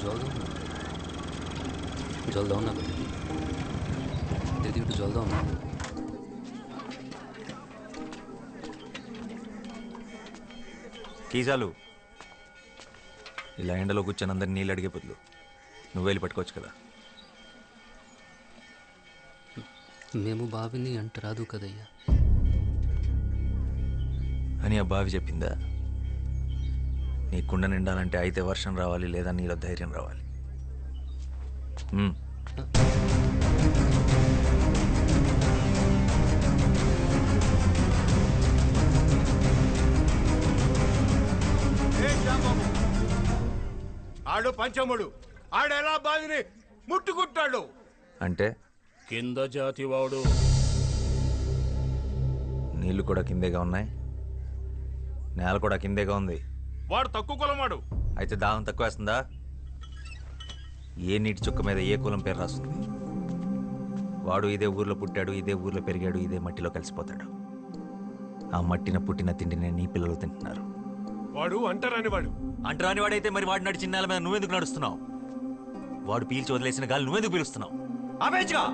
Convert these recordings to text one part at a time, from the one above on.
জল দাও না জল দাও না গো দিদি দিদি একটু জল দাও না కీ చాలు ఇలా ఎండలో కూర్చొని అందరిని నీళ్ళు అడిగే బదులు నువ్వు వెళ్ళి పట్టుకోవచ్చు కదా మేము బావిని అంట రాదు కదయ్యా అని ఆ బావి చెప్పిందా నీ కుండ నిండాలంటే అయితే వర్షం రావాలి లేదా నీలో ధైర్యం రావాలి ఉమ్. ఏ శ్యాంబాబు ఆడు పంచముడు ఆడెలా బావిని ముట్టుకుంటాడు అంటే కింద జాతి వాడు నీళ్లు కూడా కిందేగా ఉన్నాయి నేల కూడా కిందేగా ఉంది వాడు తక్కువ కులమాడు అయితే దాహం తక్కువ వేస్తుందా ఏ నీటి చుక్క మీద ఏ కులం పేరు రాస్తుంది వాడు ఇదే ఊర్లో పుట్టాడు ఇదే ఊర్లో పెరిగాడు ఇదే మట్టిలో కలిసిపోతాడు ఆ మట్టిన పుట్టిన తిండిని నీ పిల్లలు తింటున్నారు వాడు అంటరాని వాడు అంటరాని వాడైతే మరి వాడు నడిచిన నేల మీద నువ్వెందుకు నడుస్తున్నావు వాడు పీల్చి వదిలేసిన గాలి నువ్వెందుకు పీలుస్తున్నావు ఆపేయచ్చుగా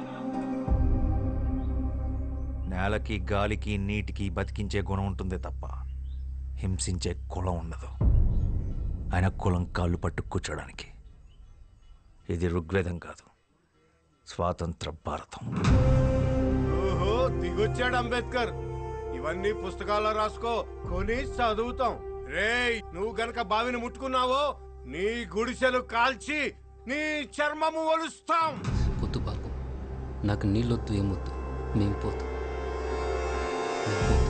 నేలకి గాలికి నీటికి బతికించే గుణం ఉంటుందే తప్ప హింసించే కులం ఉండదు ఆయన కులం కాళ్ళు పట్టు కూర్చోడానికి ఇది ఋగ్వేదం కాదు స్వాతంత్ర భారతం ఓహో దిగొచ్చాడు అంబేద్కర్ ఇవన్నీ పుస్తకాల్లో రాసుకో కొని చదువుతాం రేయ్ నువ్వు గనక బావిని ముట్టుకున్నావో నీ గుడిసెలు కాల్చి నీ చర్మము ఒలుస్తాం వద్దు బాబు నాకు నీళ్ళొద్దు ఏమొద్దు మేము పోతాం మేము పోతాం.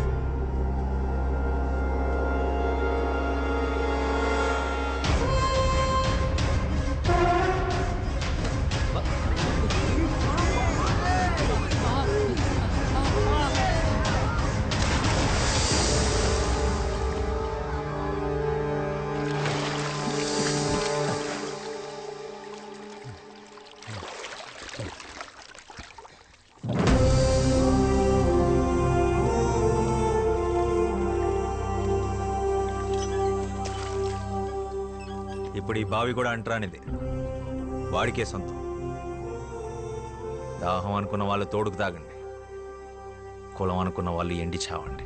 ఇప్పుడు ఈ బావి కూడా అంటరానిది వాడికే సొంతం దాహం అనుకున్న వాళ్ళు తోడుకు తాగండి కులం అనుకున్న వాళ్ళు ఎండి చావండి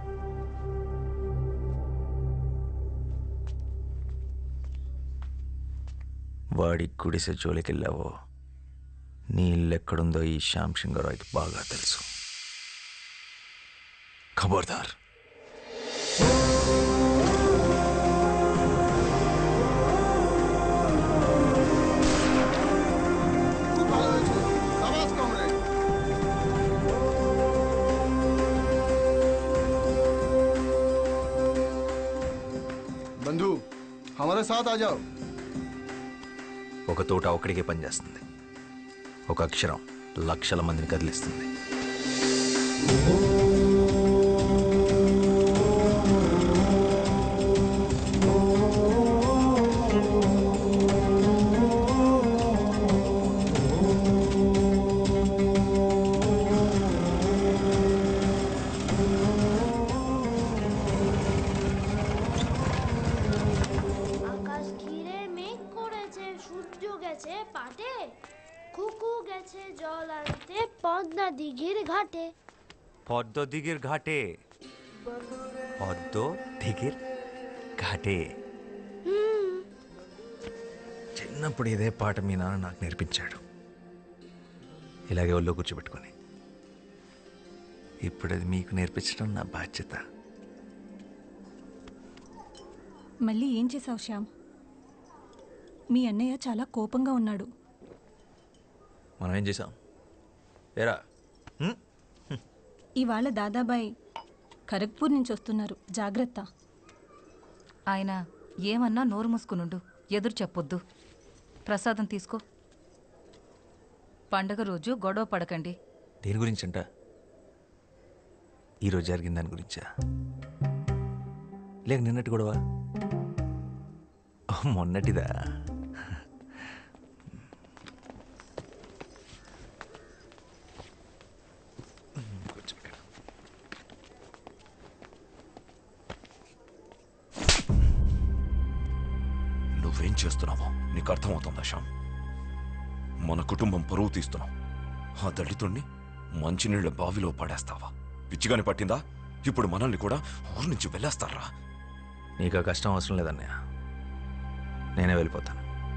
వాడి గుడిసె జోలికెళ్ళావో నీ ఇల్లు ఎక్కడుందో ఈ శ్యామ్ సింగరాయ్కి బాగా తెలుసు ఖబర్దార్ बंधु हमारे साथ आ जाओ ఒక తోట ఒక్కడికే పనిచేస్తుంది ఒక అక్షరం లక్షల మందిని కదిలిస్తుంది আকাশ ঘিরে মেঘ করেছে সূর্য গেছে পাটে কুকু গেছে জল আনতে পদ্মা দিঘির ঘাটে পদ্ম দিঘির ঘাটে পদ্ম দিঘির ఘాటే చిన్నప్పుడు ఇదే పాట మీ నాన్న నాకు నేర్పించాడు ఇలాగే ఒళ్ళో కూర్చోబెట్టుకొని ఇప్పుడు అది మీకు నేర్పించడం నా బాధ్యత మళ్ళీ ఏం చేసావు శ్యామ్ మీ అన్నయ్య చాలా కోపంగా ఉన్నాడు మనం ఏం చేసాం ఏరా హ్మ్? ఇవాళ దాదాబాయ్ ఖరగ్పూర్ నుంచి వస్తున్నారు జాగ్రత్త ఆయన ఏమన్నా నోరు మూసుకునుండు ఎదురు చెప్పొద్దు ప్రసాదం తీసుకో పండగ రోజు గొడవ పడకండి దేని గురించంట ఈరోజు జరిగిన దాని గురించా లేక నిన్నటి గొడవ ఓ, మొన్నటిదా కొంచెం ఇక్కడ. నువ్వు నువ్వేం చేస్తున్నావో నీకు అర్థమవుతుందా శ్యామ్ మన కుటుంబం పరువు తీస్తున్నావు ఆ దళితుణ్ణి మంచినీళ్ళ బావిలో పడేస్తావా పిచ్చిగాని పట్టిందా ఇప్పుడు మనల్ని కూడా ఊరి నుంచి వెళ్ళేస్తారా నీకు ఆ కష్టం అవసరం లేదన్నయ్య నేనే వెళ్ళిపోతాను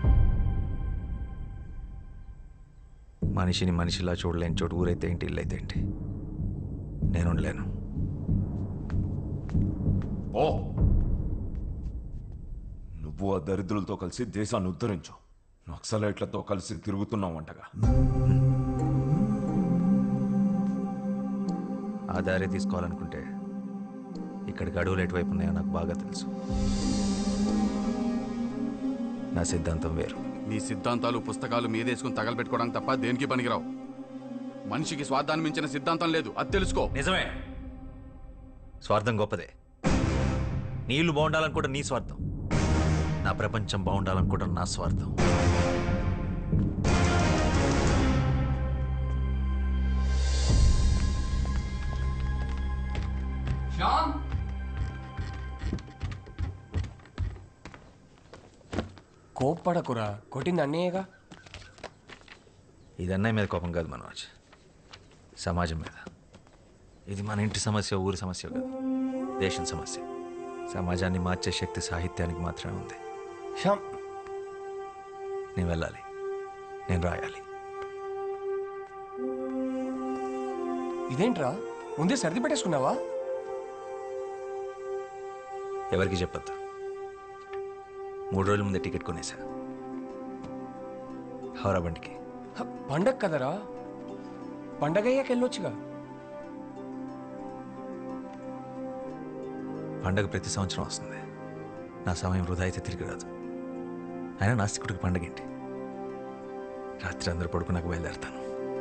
మనిషిని మనిషిలా చూడలేని చోటు ఊరైతే ఏంటి ఇల్లైతే ఏంటి నేను ఉండలేను ఓ నువ్వు ఆ దరిద్రులతో కలిసి దేశాన్ని ఉద్ధరించు నక్సలైట్లతో కలిసి తిరుగుతున్నావంటగా ఆ దారి తీసుకోవాలనుకుంటే ఇక్కడికి అడుగులు ఎటువైపు ఉన్నాయో నాకు బాగా తెలుసు నా సిద్ధాంతం వేరు నీ సిద్ధాంతాలు పుస్తకాలు మీదేసుకుని తగలబెట్టుకోవడానికి తప్ప దేనికి పనికిరావు మనిషికి స్వార్థాన్ని మించిన సిద్ధాంతం లేదు అది తెలుసుకో నిజమే స్వార్థం గొప్పదే నీళ్లు బాగుండాలనుకోవడం నీ స్వార్థం నా ప్రపంచం బాగుండాలనుకోవడం నా స్వార్థం కోప్పడకురా కొట్టింది అన్నయ్యగా ఇది అన్నయ్య మీద కోపం కాదు మనోజ్ సమాజం మీద ఇది మన ఇంటి సమస్య ఊరి సమస్య కాదు దేశం సమస్య సమాజాన్ని మార్చే శక్తి సాహిత్యానికి మాత్రమే ఉంది శ్యామ్ నేను వెళ్ళాలి నేను రాయాలి ఇదేంట్రా ముందే సర్ది పెట్టేసుకున్నావా ఎవరికి చెప్పొద్దు మూడు రోజుల ముందే టికెట్ కొనేసా హౌరా బండికి హ, పండగ కదరా పండగ అయ్యాక వెళ్ళొచ్చుగా పండగ ప్రతి సంవత్సరం వస్తుంది నా సమయం వృధా అయితే తిరిగి రాదు అయినా నాస్తికుడికి పండగ ఏంటి రాత్రి అందరూ పడుకున్నాక బయలుదేరతాను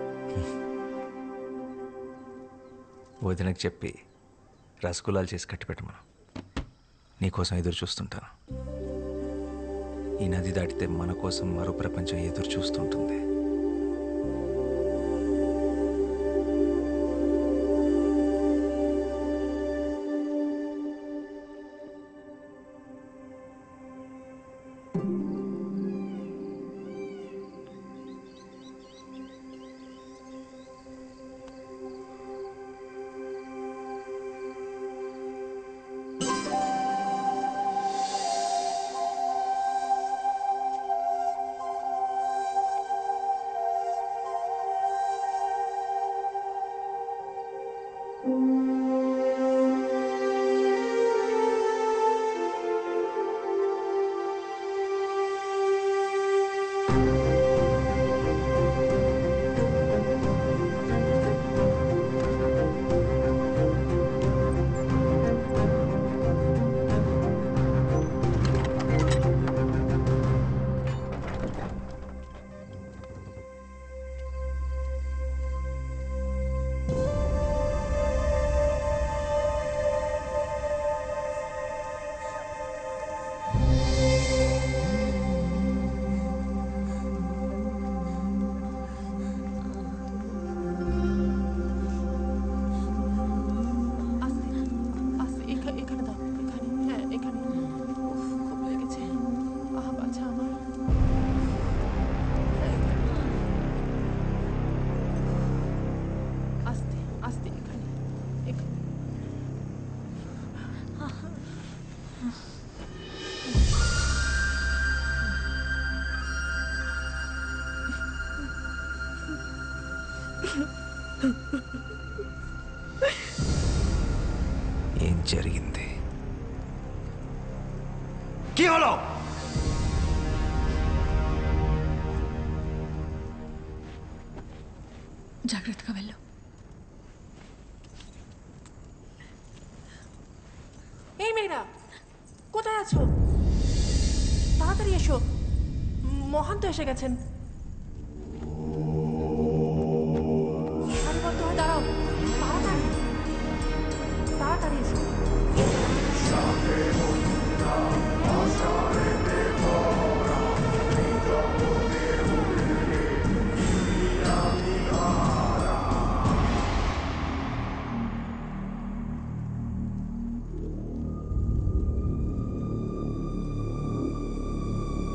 వదినకి చెప్పి రసగుల్లాలు చేసి కట్టిపెట్టమను నీకోసం ఎదురు చూస్తుంటాను ఈ నది దాటితే మన కోసం మరో ప్రపంచం ఎదురు చూస్తుంటుంది আস্তে এখানে এখানে দাও এখানে হ্যাঁ এখানে উফ, খুব লেগেছে আহ বাচ্চা আমার হ্যাঁ, এখানে। আস্তে আস্তে এখানে এখানে ఏం జరిగింది কি হলো జాగ్రత్తగా వెళ్ళు এই মেয়েরা কোথায় আছো তাড়াতাড়ি এসো মহান তো এসে গেছেন সারিবদ্ধ হয়ে দাঁড়াও তাড়াতাড়ি তাড়াতাড়ি এসো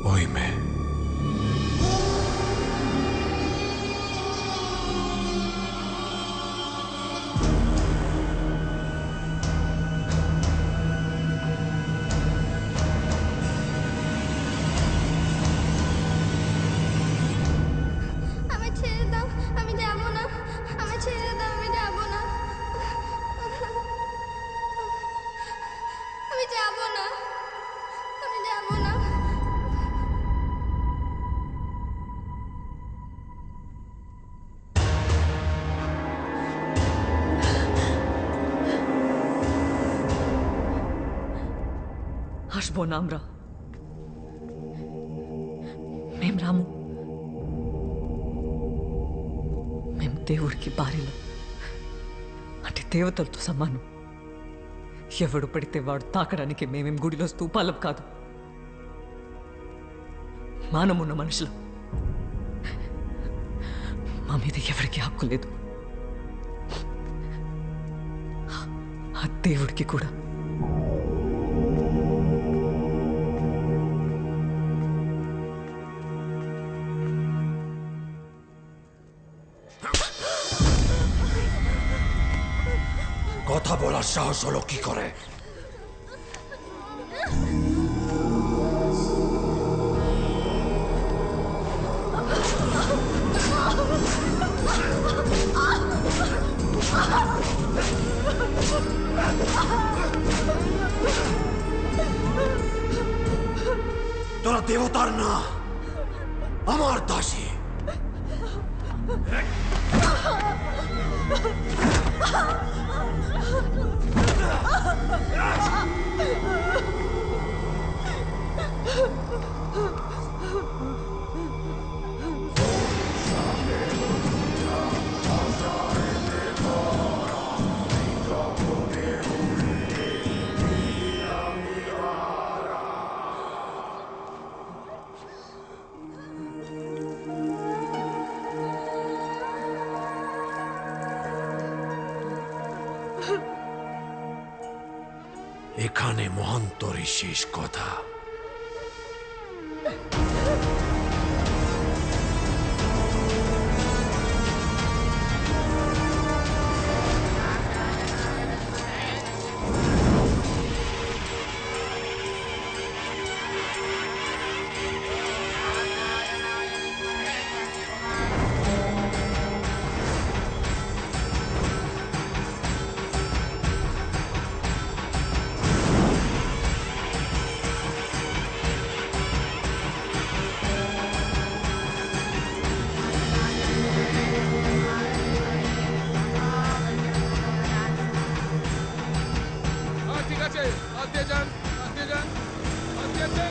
Oíme. আমি ছেড়ে দাও আমি যাব না আমি ছেড়ে দাও আমি যাব না আমি যাব না আমি যাব না আসবো না আমরা మేం రాము మేం దేవుడికి భార్యలు అంటే దేవతలతో సమానం ఎవడు పడితే వాడు తాకడానికి మేమేం గుడిలో స్తూపాలం కాదు మానమున్న మనుషులు మా మీద ఎవరికి హక్కు లేదు ఆ దేవుడికి కూడా কথা বলার সাহস হলো কি করে তোরা দেবতার না আমার দাসী এখানে মহন্তরই শেষ কথা ঠিক আছে হাত দিয়ে যান হাত দিয়ে যান হাত দিয়ে যান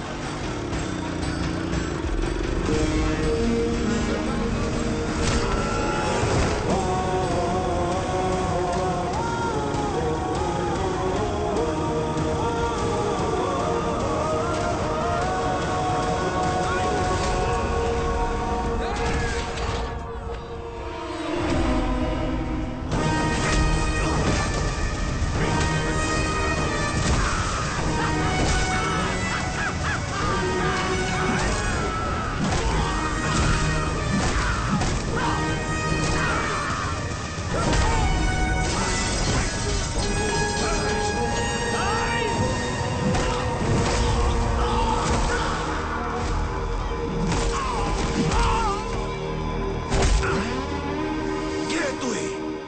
কে তুই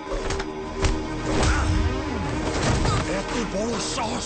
এত বড় সাহস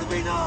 भी ना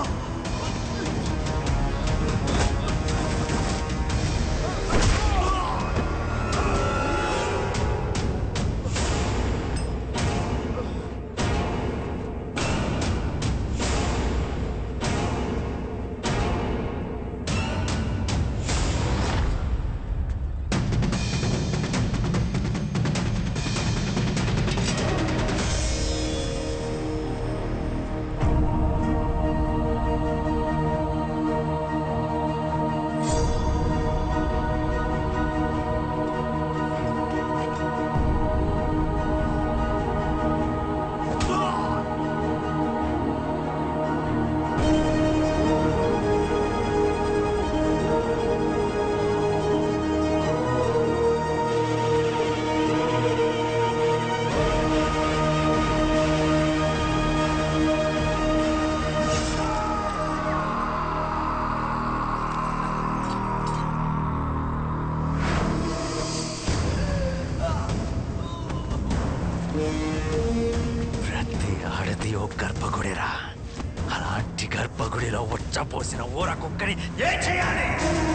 ప్రతి ఆడది ఓ గర్భగుడిరా అలాంటి గర్భగుడిలో ఉచ్చపోసిన ఊర కుక్కని ఏం చేయాలి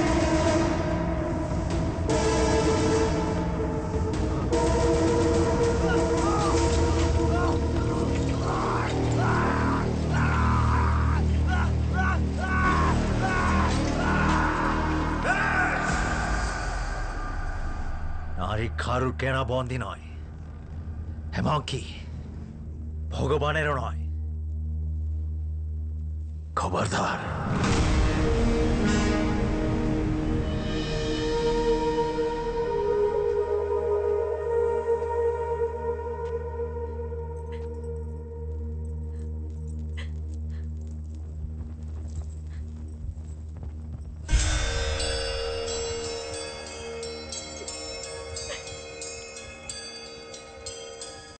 নারী খারুর কেনা বন্দি নয় এমনকি ভগবানেরও নয় খবরদার